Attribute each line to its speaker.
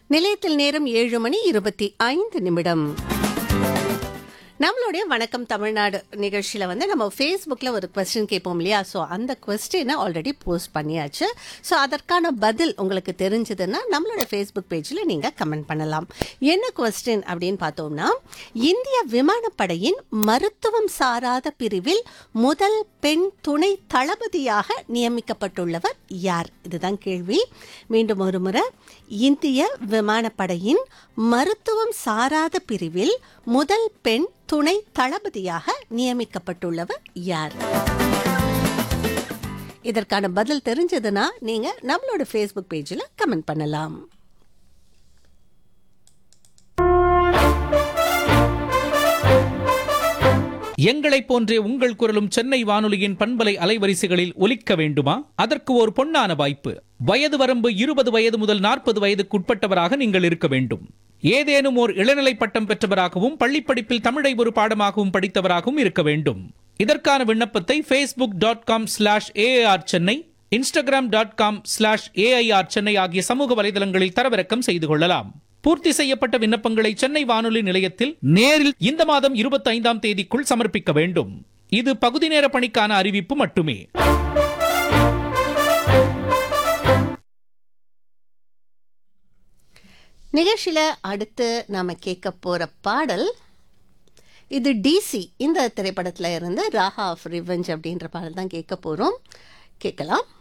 Speaker 1: நிலையத்தில் நேரம் ஏழு மணி இருபத்தி ஐந்து நிமிடம் நம்மளுடைய வணக்கம் தமிழ்நாடு நிகழ்ச்சியில் வந்து நம்ம ஃபேஸ்புக்கில் ஒரு கொஸ்டின் கேட்போம் இல்லையா ஸோ அந்த கொஸ்டினை ஆல்ரெடி போஸ்ட் பண்ணியாச்சு ஸோ அதற்கான பதில் உங்களுக்கு தெரிஞ்சதுன்னா நம்மளோட ஃபேஸ்புக் பேஜில் நீங்கள் கமெண்ட் பண்ணலாம் என்ன கொஸ்டின் அப்படின்னு பார்த்தோம்னா இந்திய விமானப்படையின் மருத்துவம் சாராத பிரிவில் முதல் பெண் துணை தளபதியாக நியமிக்கப்பட்டுள்ளவர் யார் இதுதான் கேள்வி மீண்டும் ஒரு முறை இந்திய விமானப்படையின் மருத்துவம் சாராத பிரிவில் முதல் பெண் துணை தளபதியாக நியமிக்கப்பட்டுள்ளவர் யார் இதற்கான பதில் தெரிஞ்சதுன்னா நீங்க நம்மளோட ஃபேஸ்புக் பேஜில் கமெண்ட் பண்ணலாம்
Speaker 2: எங்களைப் போன்றே உங்கள் குரலும் சென்னை வானொலியின் பண்பலை அலைவரிசைகளில் ஒலிக்க வேண்டுமா அதற்கு ஒரு பொன்னான வாய்ப்பு வயது வரம்பு இருபது வயது முதல் நாற்பது வயதுக்குட்பட்டவராக நீங்கள் இருக்க வேண்டும் ஏதேனும் ஓர் இளநிலை பட்டம் பெற்றவராகவும் பள்ளிப்படிப்பில் தமிழை ஒரு பாடமாகவும் படித்தவராகவும் இருக்க வேண்டும் இதற்கான விண்ணப்பத்தை Facebook dot com slash AR Chennai Instagram dot com slash AIR Chennai ஆகிய சமூக வலைதளங்களில் தரவிறக்கம் செய்து கொள்ளலாம் பூர்த்தி செய்யப்பட்ட விண்ணப்பங்களை சென்னை வானொலி நிலையத்தில் நேரில் இந்த மாதம் இருபத்தி ஐந்தாம் தேதிக்குள் சமர்ப்பிக்க வேண்டும் இது பகுதி நேர பணிக்கான அறிவிப்பு மட்டுமே
Speaker 1: நிகழ்ச்சியில் அடுத்து நாம கேட்க போற பாடல் இது டிசி இந்த திரைப்படத்தில் இருந்து ராஹா ஆஃப் ரிவெஞ்ச் அப்படின்ற பாடல் தான் கேட்க போறோம் கேட்கலாம்